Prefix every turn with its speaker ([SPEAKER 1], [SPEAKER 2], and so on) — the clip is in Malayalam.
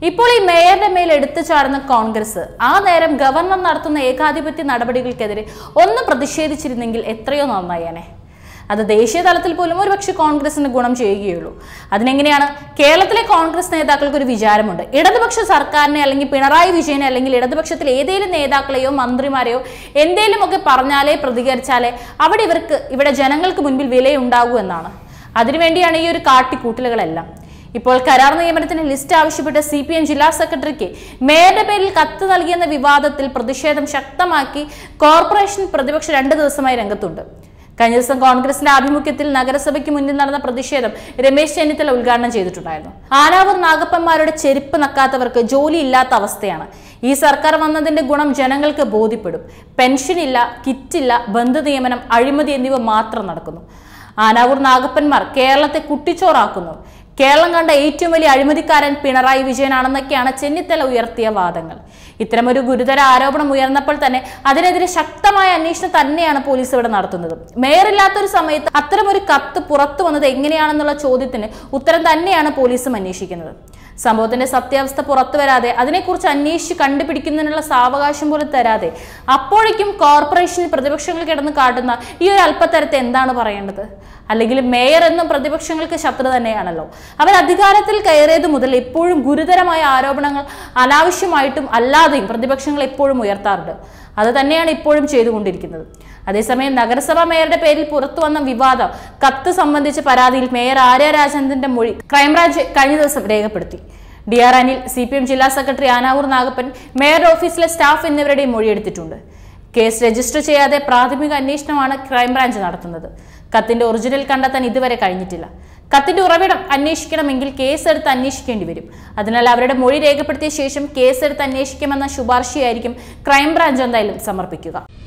[SPEAKER 1] ഇപ്പോൾ ഈ മേയറുടെ മേൽ എടുത്തു ചാടുന്ന കോൺഗ്രസ് ആ നേരം ഗവർണർ നടത്തുന്ന ഏകാധിപത്യ നടപടികൾക്കെതിരെ ഒന്ന് പ്രതിഷേധിച്ചിരുന്നെങ്കിൽ എത്രയോ നന്നായേനെ അത് ദേശീയ തലത്തിൽ പോലും ഒരുപക്ഷെ കോൺഗ്രസിന് ഗുണം ചെയ്യുകയുള്ളൂ അതിനെങ്ങനെയാണ് കേരളത്തിലെ കോൺഗ്രസ് നേതാക്കൾക്ക് ഒരു വിചാരമുണ്ട് ഇടതുപക്ഷ സർക്കാരിനെ അല്ലെങ്കിൽ പിണറായി വിജയനെ അല്ലെങ്കിൽ ഇടതുപക്ഷത്തിൽ ഏതെങ്കിലും നേതാക്കളെയോ മന്ത്രിമാരെയോ എന്തേലുമൊക്കെ പറഞ്ഞാലേ പ്രതികരിച്ചാലേ അവിടെ ഇവർക്ക് ഇവിടെ ജനങ്ങൾക്ക് മുൻപിൽ വിലയുണ്ടാകൂ എന്നാണ് അതിനുവേണ്ടിയാണ് ഈ ഒരു കാട്ടിക്കൂട്ടലുകളെല്ലാം ഇപ്പോൾ കരാർ നിയമനത്തിന് ലിസ്റ്റ് ആവശ്യപ്പെട്ട സി പി എം ജില്ലാ സെക്രട്ടറിക്ക് മേയറുടെ പേരിൽ കത്ത് നൽകിയെന്ന വിവാദത്തിൽ പ്രതിഷേധം ശക്തമാക്കി കോർപ്പറേഷൻ പ്രതിപക്ഷം രണ്ട് ദിവസമായി രംഗത്തുണ്ട് കഴിഞ്ഞ ദിവസം കോൺഗ്രസിന്റെ ആഭിമുഖ്യത്തിൽ നഗരസഭയ്ക്ക് മുന്നിൽ നടന്ന പ്രതിഷേധം രമേശ് ചെന്നിത്തല ഉദ്ഘാടനം ചെയ്തിട്ടുണ്ടായിരുന്നു ആനാവൂർ നാഗപ്പന്മാരുടെ ചെരുപ്പ് നക്കാത്തവർക്ക് ജോലി ഇല്ലാത്ത അവസ്ഥയാണ് ഈ സർക്കാർ വന്നതിന്റെ ഗുണം ജനങ്ങൾക്ക് ബോധ്യപ്പെടും പെൻഷൻ ഇല്ല കിറ്റില്ല ബന്ധു നിയമനം അഴിമതി എന്നിവ മാത്രം നടക്കുന്നു ആനാവൂർ നാഗപ്പന്മാർ കേരളത്തെ കുട്ടിച്ചോറാക്കുന്നു കേരളം കണ്ട ഏറ്റവും വലിയ അഴിമതിക്കാരൻ പിണറായി വിജയനാണെന്നൊക്കെയാണ് ചെന്നിത്തല ഉയർത്തിയ വാദങ്ങൾ ഇത്തരമൊരു ഗുരുതര ആരോപണം ഉയർന്നപ്പോൾ തന്നെ അതിനെതിരെ ശക്തമായ അന്വേഷണം തന്നെയാണ് പോലീസ് ഇവിടെ നടത്തുന്നത് മേയറില്ലാത്തൊരു സമയത്ത് അത്തരമൊരു കത്ത് പുറത്തു വന്നത് എങ്ങനെയാണെന്നുള്ള ചോദ്യത്തിന് ഉത്തരം തന്നെയാണ് പോലീസും അന്വേഷിക്കുന്നത് സംഭവത്തിന്റെ സത്യാവസ്ഥ പുറത്തു വരാതെ അതിനെക്കുറിച്ച് അന്വേഷിച്ച് കണ്ടുപിടിക്കുന്നതിനുള്ള സാവകാശം പോലും തരാതെ അപ്പോഴേക്കും കോർപ്പറേഷനിൽ പ്രതിപക്ഷങ്ങൾ കിടന്ന് കാട്ടുന്ന ഈ ഒരു അല്പത്തരത്തെ എന്താണ് പറയേണ്ടത് അല്ലെങ്കിൽ മേയർ എന്നും പ്രതിപക്ഷങ്ങൾക്ക് ശത്രു തന്നെയാണല്ലോ അവർ അധികാരത്തിൽ കയറിയത് മുതൽ എപ്പോഴും ഗുരുതരമായ ആരോപണങ്ങൾ അനാവശ്യമായിട്ടും അല്ലാതെയും പ്രതിപക്ഷങ്ങൾ എപ്പോഴും ഉയർത്താറുണ്ട് അത് തന്നെയാണ് ഇപ്പോഴും ചെയ്തുകൊണ്ടിരിക്കുന്നത് അതേസമയം നഗരസഭാ മേയറുടെ പേരിൽ പുറത്തു വന്ന വിവാദം കത്ത് സംബന്ധിച്ച പരാതിയിൽ മേയർ ആര്യ രാജേന്ദ്രന്റെ മൊഴി ക്രൈംബ്രാഞ്ച് കഴിഞ്ഞ ദിവസം രേഖപ്പെടുത്തി D R Anil C P M ജില്ലാ സെക്രട്ടറി ആനാവൂർ നാഗപ്പൻ മേയറുടെ ഓഫീസിലെ സ്റ്റാഫ് എന്നിവരുടെയും മൊഴിയെടുത്തിട്ടുണ്ട് കേസ് രജിസ്റ്റർ ചെയ്യാതെ പ്രാഥമിക അന്വേഷണമാണ് ക്രൈംബ്രാഞ്ച് നടത്തുന്നത് കത്തിന്റെ ഒറിജിനൽ കണ്ടെത്താൻ ഇതുവരെ കഴിഞ്ഞിട്ടില്ല കത്തിന്റെ ഉറവിടം അന്വേഷിക്കണമെങ്കിൽ കേസെടുത്ത് അന്വേഷിക്കേണ്ടി വരും അതിനാൽ അവരുടെ മൊഴി രേഖപ്പെടുത്തിയ ശേഷം കേസെടുത്ത് അന്വേഷിക്കുമെന്ന ശുപാർശയായിരിക്കും ക്രൈംബ്രാഞ്ച് എന്തായാലും സമർപ്പിക്കുക